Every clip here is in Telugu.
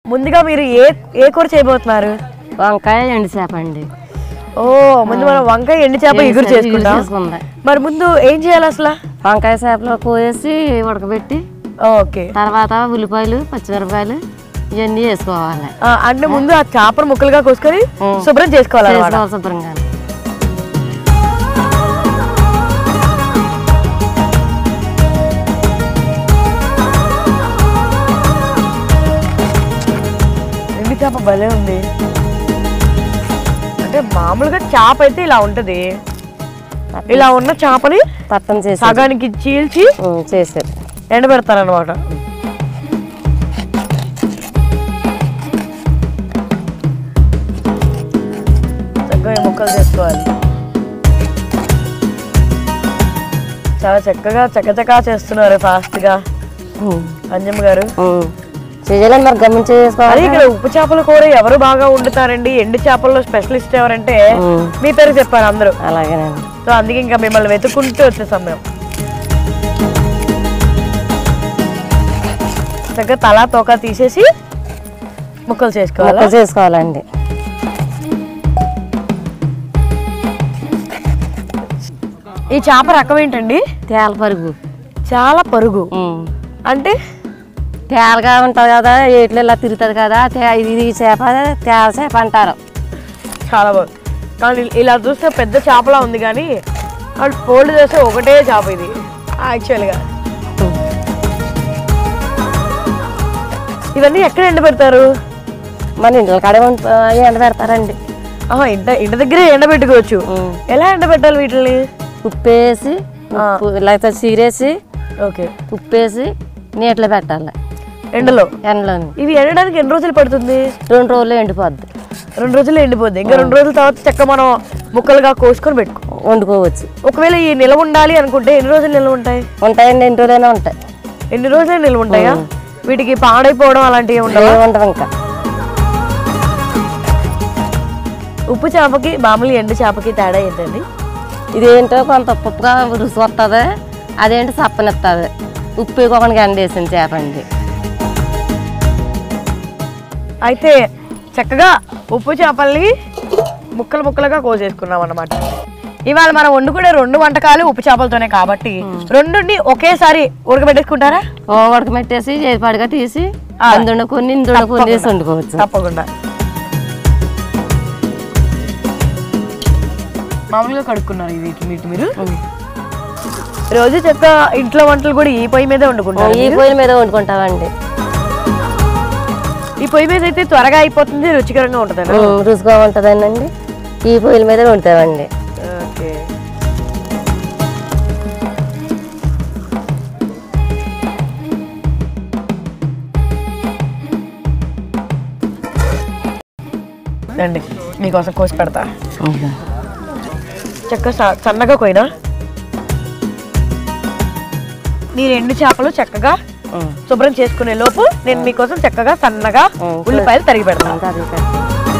ముందుగా మీరు ఏ ఏ కూర చేయబోతున్నారు వంకాయ ఎండు చేప అండి ఓ ముందు మనం వంకాయ ఎండి చేప ఎగురు చేసుకుంటాం చేసుకుందా మరి ముందు ఏం చేయాలి అసలు వంకాయ చేపలో కోసి ఉడకబెట్టి ఓకే తర్వాత ఉల్లిపాయలు పచ్చిమిరపకాయలు ఇవన్నీ వేసుకోవాలి ఆ, అంటే ముందు ఆ చేపను ముక్కలుగా కోసుకొని ఉం. శుభ్రం చేసుకోవాలన్నమాట చేసుకోవాలి శుభ్రంగా ఎండి చేప భలే ఉంది అంటే మామూలుగా చేప అయితే ఇలా ఉంటది ఇలా ఉన్న చేపని పట్టం చేసి సగానికి చీల్చి చేసేది ఎండబెడతారనమాట చక్కగా ఈ ముక్కలు చేసుకోవాలి చాలా చక్కగా చకచకా చేస్తున్నారు ఫాస్ట్ గా అంజమ్మ గారు చేయాలి మరి గమని అదే చేసుకోవాలి ఇక్కడ ఉప్పు చేపల కూర ఎవరు బాగా వండుతారండి ఎండు చేపల్లో స్పెషలిస్ట్ ఎవరంటే ఉం. మీ పేరు చెప్పారు అందరూ అలాగేనండి సో అందుకే ఇంకా మిమ్మల్ని వెతుక్కుంటూ వచ్చే సమయం చక్కగా తలా తోక తీసేసి ముక్కలు చేసుకోవాలా ముక్కలు చేసుకోవాలండి ఈ చేప రకం ఏంటండి తేల పరుగు చాలా పరుగు ఉం. అంటే తేలగా ఉంటుంది కదా ఏట్లో ఇలా తిరుగుతుంది కదా తే- ఇది ఈ చేప తేల చేప అంటారు చాలా బాగుంది కానీ ఇలా చూస్తే పెద్ద చేపలా ఉంది కానీ అది ఫోల్డ్ చేస్తే ఒకటే చేప ఇది యాక్చువల్గా ఇవన్నీ ఎక్కడ ఎండబెడతారు మన ఇంట్లో కాడే వంట ఎండ పెడతారండి ఆహా, ఇంట ఇంటి దగ్గరే ఎండబెట్టుకోవచ్చు ఉం. ఎలా ఎండబెట్టాలి వీటిని ఉప్పు వేసి ఉప్పు లేకపోతే చీరేసి ఓకే ఉప్పేసి నీటిలో పెట్టాలి ఎండలో ఎండలోని ఇవి ఎండడానికి ఎన్ని రోజులు పడుతుంది రెండు రోజులు ఎండిపోద్ది రెండు రోజులు ఎండిపోద్ది ఇంకా రెండు రోజుల తర్వాత చక్క మనం ముక్కలుగా కోసుకొని పెట్టుకో వండుకోవచ్చు ఒకవేళ ఈ నిల్వ ఉండాలి అనుకుంటే ఎన్ని రోజులు నిల్వ ఉంటాయి ఉంటాయండి ఎన్ని రోజులైనా ఉంటాయి ఎన్ని రోజులు నిల్వ ఉంటాయా వీటికి పాడైపోవడం అలాంటివి ఉండవు ఏమి ఉండవు ఇంకా ఉప్పు చేపకి మామూలు ఎండు చేపకి తేడా ఏంటండి ఇదేంటో కొంత ఉప్పుగా రుచి వస్తుంది అదేంటి సప్పనిస్తుంది ఉప్పు ఒకనికి ఎండేసింది చేప అండి అయితే చక్కగా ఉప్పు చేపల్ని ముక్కలు ముక్కలుగా కోసేసుకున్నాం అన్నమాట ఇవాళ మనం వండుకునే రెండు వంటకాలు ఉప్పు చేపలతోనే కాబట్టి రెండుని ఒకేసారి ఉడకబెట్టేసుకుంటారా ఓ ఉడకమెట్టేసి చేపాడిగా తీసి అందుండ కొన్ని ఇందుండ కొన్ని వేసి వండుకోవచ్చు తప్పకుండా మామూలుగా కడుక్కున్నారు ఇవి వీటి మీరు రోజు చెక్క ఇంట్లో వంటలు కూడా ఈ పొయ్యి మీదే వండుకుంటారు ఈ పొయ్యిల మీద వండుకుంటామండి ఈ పొయ్యి మీద అయితే త్వరగా అయిపోతుంది రుచికరంగా ఉంటుంది ఉమ్, రుచిగా ఉంటుందండి ఈ పొయ్యిల మీద వండుతామండి ఓకే రండి మీకోసం కోసి పెడతా చక్క స- సన్నగా కోయినా నీ రెండు చేపలు చక్కగా ఉమ్. శుభ్రం చేసుకునే లోపు నేను మీకోసం చక్కగా సన్నగా ఉమ్, ఉల్లిపాయలు తరిగి పెడతాను అంతా అది కాదు.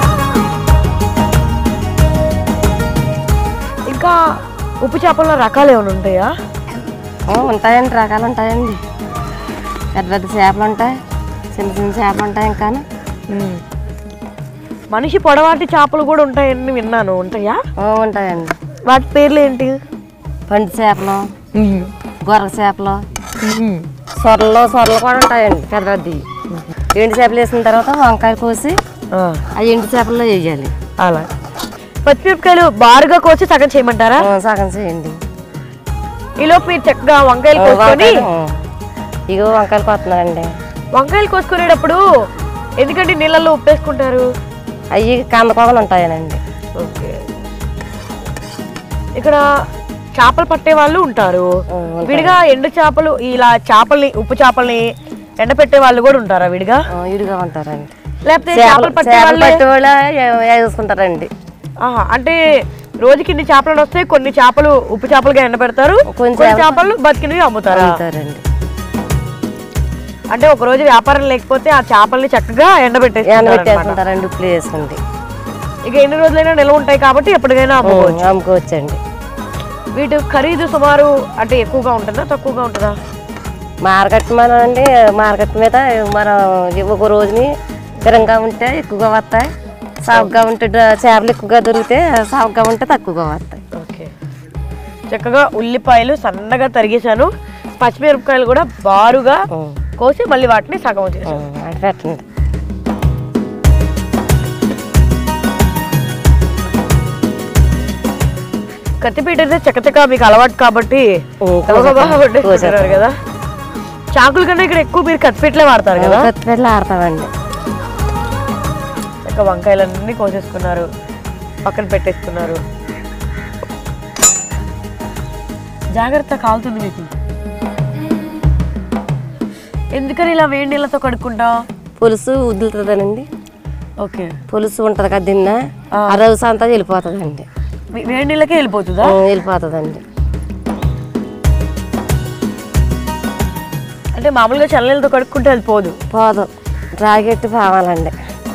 ఇంకా ఉప్పు చేపల్లో రకాలు ఏమైనా ఉంటాయా ఆ, ఉంటాయండి రకాలు ఉంటాయండి పెద్ద పెద్ద చేపలు ఉంటాయి చిన్న చిన్న చేపలు ఉంటాయి ఇంకా మనిషి పొడవాటి చేపలు కూడా ఉంటాయని విన్నాను ఉంటాయా ఉంటాయండి వాటి పేర్లు ఏంటి పండు చేపలు గొర్ర చేపలు సొరలు సొరలు కూడా ఉంటాయండి పెద్ద పెద్దవి ఎండు చేపలు వేసిన తర్వాత వంకాయ కోసి ఆ, ఆ ఎండు చేపల్లో వేయాలి అలా పచ్చిమిరపకాయలు బారుగా కోసి సగం చేయమంటారా ఆ, సగం చేయండి ఈలోపు మీరు చక్కగా వంకాయలు ఆ, కోసుకొని వంకాయలు, ఆ. ఇగో వంకాయలు కొత్తున్నారండి వంకాయలు కోసుకునేటప్పుడు ఎందుకంటే నీళ్ళల్లో ఉప్పేసుకుంటారు అవి కందకోగలు ఉంటాయనండి ఓకే ఇక్కడ చేపలు పట్టే వాళ్ళు ఉంటారు ఆ, ఉంటారు. విడిగా ఎండు చేపలు ఇలా చేపల్ని ఉప్పు చేపల్ని ఎండపెట్టే వాళ్ళు కూడా ఉంటారా విడిగా ఆ, ఇడిగా ఉంటారండి లేకపోతే చేపలు చేపలు పట్టే చేపలు వాళ్ళే పట్టే వాళ్ళు వేసుకుంటారండి ఆహా, అంటే రోజుకి ఇన్ని చేపలు వస్తాయి కొన్ని చేపలు ఉప్పు చేపలుగా ఎండబెడతారు కొన్ని కొన్ని చేపలు- చేపలు బతికినవి అమ్ముతారా అమ్ముతారండి అంటే ఒక రోజు వ్యాపారం లేకపోతే ఆ చేపల్ని చక్కగా ఎండబెట్టేస్తారు ఎండబెట్టేసుకుంటారండి ఉప్పులు వేసుకుంది ఇక ఎన్ని రోజులైనా నిల్వ ఉంటాయి కాబట్టి ఎప్పటికైనా అమ్ముకోవచ్చు అమ్ముకోవచ్చండి వీటి ఖరీదు సుమారు అంటే ఎక్కువగా ఉంటుందా తక్కువగా ఉంటుందా మార్కెట్ మనం అండి మార్కెట్ మీద మనం ఒక రోజుని స్థిరంగా ఉంటే ఎక్కువగా వస్తాయి సాగుగా ఉంటే డ- చేపలు ఎక్కువగా దొరికితే సాగుగా ఉంటే తక్కువగా వస్తాయి ఓకే చక్కగా ఉల్లిపాయలు సన్నగా తరిగేశాను పచ్చిమిరపకాయలు కూడా బారుగా ఉం. కోసి మళ్ళీ వాటిని సగం చేశాను ఉం, అది పెట్టండి కత్తిపీట అయితే చకచక మీకు అలవాటు కాబట్టి ఉం, గబగబా కోసేస్తాం. కొట్టేసుకుంటున్నారు కదా చాకుల కన్నా ఇక్కడ ఎక్కువ మీరు కత్తిపీటలే వాడతారు కదా కొత్తిమీరలు ఆడతామండి చక్క వంకాయలన్నీ కోసేసుకున్నారు పక్కన పెట్టేసుకున్నారు జాగ్రత్త కాలుతుంది మీకు ఎందుకని ఇలా వేడి నీళ్ళతో కడుక్కుంటాం పులుసు వదులుతుందనండి ఓకే పులుసు ఉంటుంది కదా తిన్న ఆ. ఆ రోజు అంతా వెళ్ళిపోతుందండి వే- వేడి నీళ్ళకే వెళ్ళిపోతుందా ఉం, వెళ్ళిపోతుందండి అంటే మామూలుగా చల్లనీళ్ళతో కడుక్కుంటే అది పోదు పోదు రాగెట్టి పోవాలండి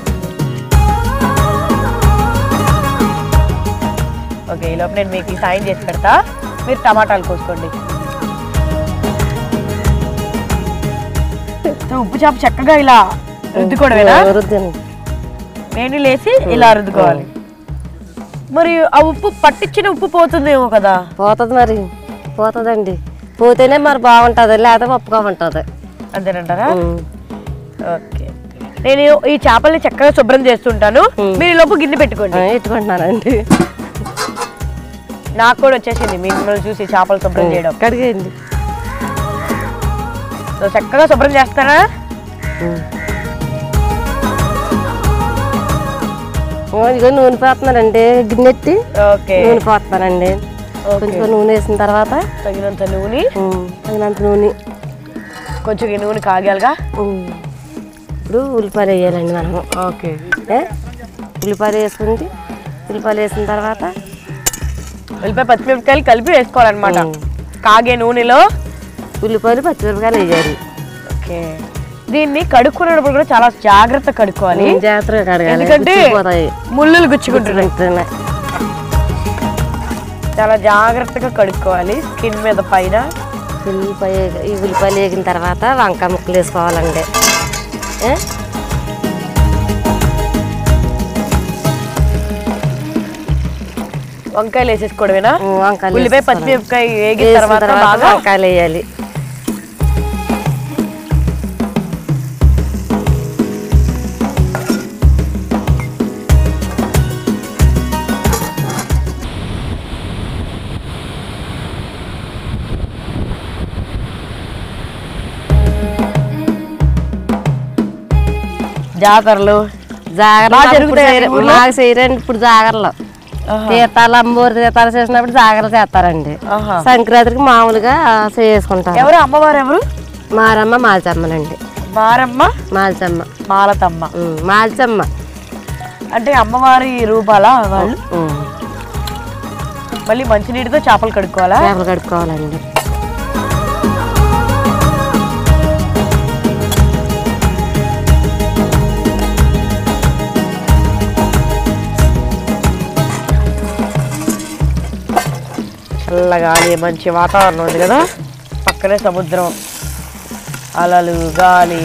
ఓకే ఈ లోపు నేను మీకు ఈ సాయం చేసి పెడతా మీరు టమాటాలు కోసుకోండి సో ఉప్పు చేప చక్కగా ఇలా రుద్దుకోవడమేనా రుద్దండి నేను లేసి ఇలా రుద్దుకోవాలి మరి ఆ ఉప్పు పట్టించిన ఉప్పు పోతుందేమో కదా పోతుంది మరి పోతుందండి పోతేనే మరి బాగుంటుంది లేకపోతే పప్పుగా ఉంటుంది అంతేనంటారా ఉం. ఓకే నేను ఈ చేపల్ని చక్కగా శుభ్రం చేస్తుంటాను మీరు ఈ లోపు గిన్నె పెట్టుకోండి ఆ, ఎట్టుకుంటున్నానండి నాకు కూడా వచ్చేసింది మిమ్మల్ని చూసి చేపలు శుభ్రం చేయడం కడిగేయండి సో చక్కగా శుభ్రం చేస్తారా ఉం. ఓ, ఇదిగో నూనె పోతున్నానండి గిన్నెట్టి ఓకే నూనె పోతున్నానండి కొంచెం నూనె వేసిన తర్వాత తగినంత నూనె ఉం, తగినంత నూనె కొంచెం ఈ నూనె కాగాలిగా ఉం. ఇప్పుడు ఉల్లిపాయలు వేయాలండి మనము ఓకే ఏ? ఉల్లిపాయలు వేసుకుంది ఉల్లిపాయలు వేసిన తర్వాత ఉల్లిపాయ పచ్చిమిరపకాయలు కలిపి వేసుకోవాలన్నమాట ఉం. కాగే నూనెలో ఉల్లిపాయలు పచ్చిమిరపకాయలు వేయాలి ఓకే దీన్ని కడుక్కునేటప్పుడు కూడా చాలా జాగ్రత్త కడుక్కోవాలి ఉం, జాగ్రత్తగా కడగాలి ఎందుకంటే గుచ్చుకుపోతాయి. ముళ్ళులు గుచ్చుకుంటున్నాయి గుచ్చుకుంటున్నాయి. చాలా జాగ్రత్తగా కడుక్కోవాలి స్కిన్ మీద పైన ఉల్లిపాయ ఈ ఉల్లిపాయలు వేగిన తర్వాత వంకాయ ముక్కలు వేసుకోవాలండి ఏ? వంకాయలు వేసేసుకోవడమేనా ఉం, వంకాయలు ఉల్లిపాయ వేసుకోవాలి. పచ్చిమిరపకాయ వేగిన వేసిన తర్వాత తర్వాత బాగా వంకాయలు వేయాలి జాతరలు జాగ్రత్త బాగా మాకు ఇప్పుడు జరుగుతాయా చేయరు- మీ ఊర్లో? మాకు చేయరండి ఇప్పుడు జాగరలు ఆహా. తీర్థాలు అమ్మవారి తీర్థాలు చేసినప్పుడు జాగరలు చేస్తారండి ఆహా. సంక్రాంతికి మామూలుగా చేసుకుంటారు ఎవరు అమ్మవారు ఎవరు మారమ్మ మాల్చమ్మనండి మారమ్మ మాల్చమ్మ మాలతమ్మ ఉం, మాల్చమ్మ అంటే అమ్మవారి రూపాలా వాళ్ళు ఉం. మళ్ళీ మంచినీటితో చేపలు కడుక్కోవాలా చేపలు కడుక్కోవాలండి చల్లగాలి మంచి వాతావరణం ఉంది కదా పక్కనే సముద్రం అలలు గాలి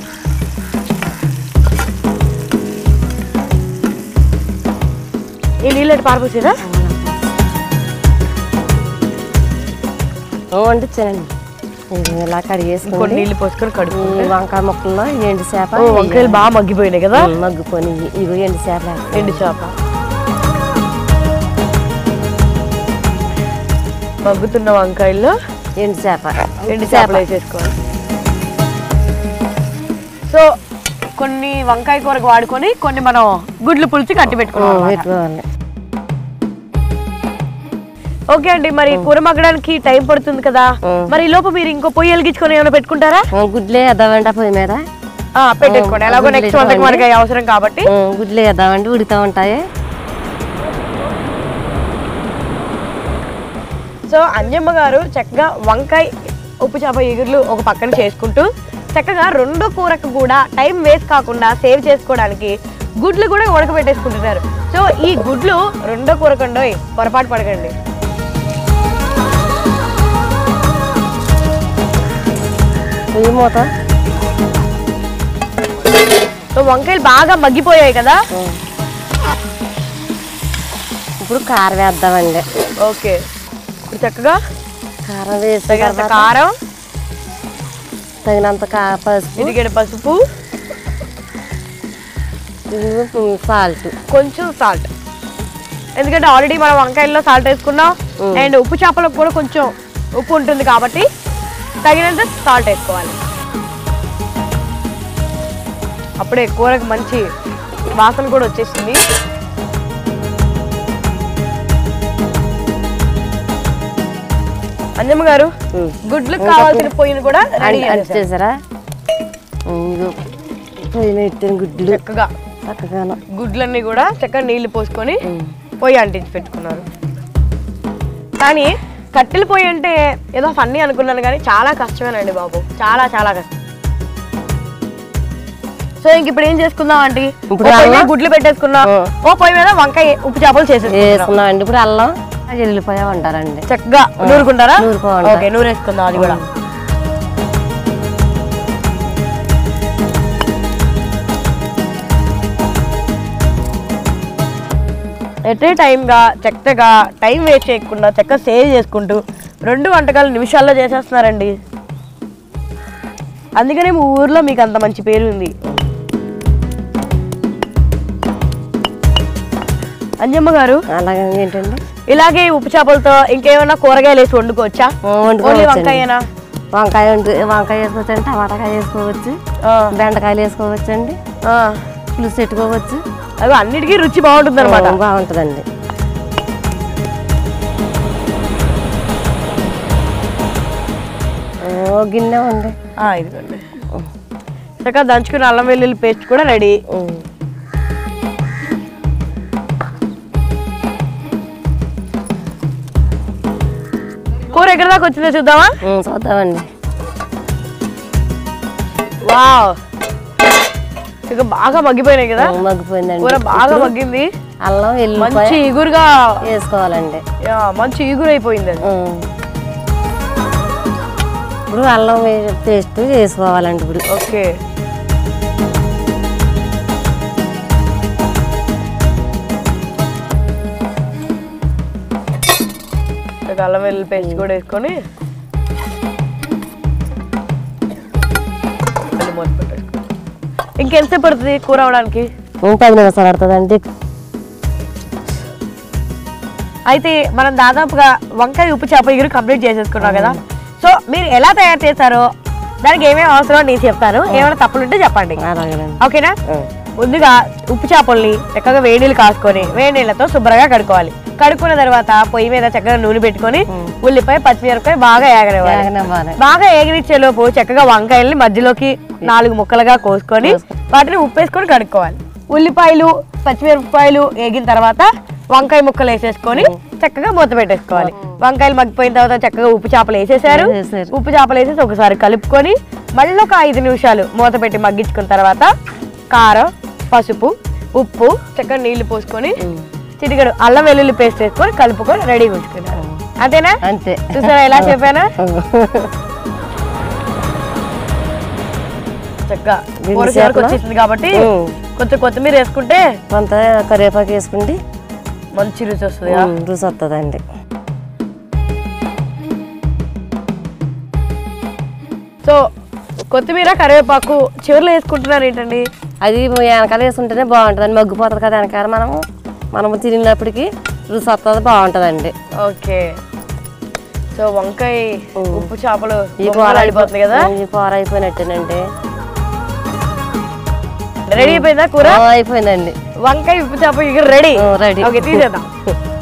ఈ నీళ్ళు పారిపోసేదా వండించానండి ఇది ఇలా కొన్ని కడిగేసుకొని నీళ్ళు పోసుకొని కడుపు ఈ వంకాయ ముక్కల్లో ఎండు చేప ఓ, వంకాయలు బాగా మగ్గిపోయినాయి కదా మగ్గుకొని ఇవి ఎండు చేప ఎండు చేప మగ్గుతున్న వంకాయల్లో ఎండు చేప ఎండు చేపలు వేసేసుకోవాలి సో కొన్ని వంకాయ కూరకు వాడుకొని కొన్ని మనం గుడ్లు పులిచి కట్టి పెట్టుకున్నాం పెట్టుకోవాలి ఓకే అండి మరి కూర మగ్గడానికి టైం పడుతుంది కదా ఉం. మరి ఈ లోపు మీరు ఇంకో పొయ్యి వెలిగించుకొని ఏమైనా పెట్టుకుంటారా ఆ, గుడ్లే వేద్దామండి ఆ పొయ్యి మీద ఆ, పెట్టేసుకోండి ఎలాగో గుడ్లు నెక్స్ట్ వంటకి మనకి అవి అవసరం కాబట్టి ఆ, గుడ్లు వేద్దామండి ఉడుకుతూ ఉంటాయి సో అంజమ్మ గారు చక్కగా వంకాయ ఉప్పు చేప ఎగురులు ఒక పక్కన చేసుకుంటూ చక్కగా రెండో కూరకు కూడా టైం వేస్ట్ కాకుండా సేవ్ చేసుకోవడానికి గుడ్లు కూడా ఉడకబెట్టేసుకుంటున్నారు సో ఈ గుడ్లు రెండో కూరకండోయ్ పొరపాటు పడకండి పొయ్యి మూత సో వంకాయలు బాగా మగ్గిపోయాయి కదా ఇప్పుడు కారం వేద్దామండి ఓకే ఇప్పుడు చక్కగా కారం వేసిన తగినంత తర్వాత కారం తగినంత కా పసుపు ఇదిగడ పసుపు సాల్ట్ కొంచెం సాల్ట్ ఎందుకంటే ఆల్రెడీ మనం వంకాయల్లో సాల్ట్ వేసుకున్నాం Mm. అండ్ ఉప్పు చేపలకు కూడా కొంచెం ఉప్పు ఉంటుంది కాబట్టి తగినంత సాల్ట్ వేసుకోవాలి అప్పుడే కూరకు మంచి వాసన కూడా వచ్చేసింది అంజమ్మ గారు ఉమ్. గుడ్లకు కావాల్సిన పొయ్యిని కూడా రెడీ అంటి చేసారా ఇదిగో పొయ్యి మీద ఎట్టిన గుడ్లు చక్కగా చక్కగాను గుడ్లన్నీ కూడా చక్కగా నీళ్లు పోసుకొని పొయ్యి అంటించి పెట్టుకున్నారు కానీ కట్టెల పొయ్యి అంటే ఏదో ఫన్నీ అనుకున్నాను కానీ చాలా కష్టమేనండి బాబు చాలా చాలా కష్టం సో ఇంక ఇప్పుడు ఏం చేసుకుందాం ఆంటీ ఓ ఇప్పుడు పొయ్యి మీద అల్లం? గుడ్లు పెట్టేసుకున్నాం ఆ. ఓ పొయ్యి మీద వంకాయ ఉప్పు చేపలు చేసేసుకున్నాం వేసుకున్నామండి ఇప్పుడు అల్లం వెళ్ళిపోయా ఉంటారండి చక్కగా నూరుకుంటారా నూరుకోవాలి. ఓకే నూరేసుకుందాం అది కూడా ఎటే టైంగా చక్కగా టైం వేస్ట్ చేయకుండా చక్కగా సేవ్ చేసుకుంటూ రెండు వంటకాలు నిమిషాల్లో చేసేస్తున్నారండి అందుకనే మీ ఊర్లో మీకు అంత మంచి పేరు ఉంది అంజమ్మ గారు అలాగే ఏంటండి ఇలాగే ఉప్పు చేపలతో ఇంకేమైనా కూరగాయలు వేసి వండుకోవచ్చా ఓన్లీ వండుకోవచ్చు వంకాయనా వంకాయ వండు వంకాయ వేసుకోవచ్చు అండి టమాటాకాయ వేసుకోవచ్చు ఆ, బెండకాయలు వేసుకోవచ్చు అండి ఆ. పులుసు పెట్టుకోవచ్చు అవి అన్నిటికీ రుచి బాగుంటుంది అనమాట బాగుంటుందండి ఓ గిన్నె ఉంది ఇదిగోండి చక్కగా దంచుకున్న అల్లం వెల్లుల్లి పేస్ట్ కూడా రెడీ ఉమ్. కూర ఎక్కడి దాకా వచ్చిందో చూద్దామా ఉమ్, చూద్దామండి వావ్ ఇక బాగా మగ్గిపోయినాయి కదా ఉమ్, మగ్గిపోయిందండి కూర బాగా మగ్గింది అల్లం మంచి వెల్లిపాయ ఇగురుగా వేసుకోవాలండి యా, మంచి ఇగురు అయిపోయింది అది ఉమ్. ఇప్పుడు అల్లం పేస్ట్ వేసుకోవాలండి ఇప్పుడు ఓకే ఇక అల్లం వెల్లుల్లి పేస్ట్ కూడా వేసుకొని మళ్ళీ మూత పెట్టేసుకో. ఇంకెంతసేపు పడుతుంది కూర అవడానికి ఉమ్, పది నిమిషాలు పడుతుందండి అయితే మనం దాదాపుగా వంకాయ ఉప్పు చేప ఇగురు కంప్లీట్ చేసేసుకున్నాం కదా సో మీరు ఎలా తయారు చేస్తారో దానికి ఏమేమి అవసరమో నేను చెప్తాను ఏమైనా తప్పులుంటే చెప్పండి అలాగేనండి ఓకేనా ఉమ్. ముందుగా ఉప్పు చేపల్ని చక్కగా వేడి నీళ్ళు కాసుకొని వేడి నీళ్ళతో శుభ్రంగా కడుక్కోవాలి కడుక్కున్న తర్వాత పొయ్యి మీద చక్కగా నూనె పెట్టుకొని ఉల్లిపాయ పచ్చిమిరపకాయ బాగా ఏగనివ్వాలి వేగనివ్వాలి. బాగా ఏగనిచ్చే లోపు చక్కగా వంకాయల్ని మధ్యలోకి నాలుగు ముక్కలుగా కోసుకొని వాటిని ఉప్పేసుకొని కడుక్కోవాలి ఉల్లిపాయలు పచ్చిమిరపకాయలు ఏగిన తర్వాత వంకాయ ముక్కలు వేసేసుకొని చక్కగా మూత పెట్టేసుకోవాలి వంకాయలు మగ్గిపోయిన తర్వాత చక్కగా ఉప్పు చేపలు వేసేసారు వేసేసారు. ఉప్పు చేపలు వేసేసి ఒకసారి కలుపుకొని మళ్ళీ ఒక ఐదు నిమిషాలు మూత పెట్టి మగ్గించుకున్న తర్వాత కారం పసుపు ఉప్పు చక్కగా నీళ్లు పోసుకొని చిటికెడు అల్లం వెల్లుల్లి పేస్ట్ వేసుకొని కలుపుకొని రెడీగా ఉంచుకున్నారు అంతేనా అంతే చూసారా ఎలా చెప్పానా చక్కగా దీన్ని కూర చివరికి చేపలా? వచ్చేసింది కాబట్టి ఉమ్. కొంచెం కొత్తిమీర వేసుకుంటే కొంత కరివేపాకు వేసుకుంటే మంచి రుచి వస్తుంది ఉమ్, రుచి వస్తుందండి సో కొత్తిమీర కరివేపాకు చివరిలో వేసుకుంటున్నారు ఏంటండి అది వెనకాల వేసుకుంటేనే బాగుంటుందండి మగ్గిపోతుంది కదా వెనకాల మనము మనము తిరిగినప్పటికీ రుచి వస్తుంది బాగుంటుందండి ఓకే సో వంకాయ ఉప్పు చేపలు ఈ కూర బొమ్మలు ఆడిపోతుంది కదా ఈ కూర అయిపోయినట్టేనండి రెడీ అయిపోయిందా కూర ఆ, అయిపోయిందండి వంకాయ ఉప్పు చేప ఇక రెడీ ఆ, రెడీ. ఓకే తీసేద్దాం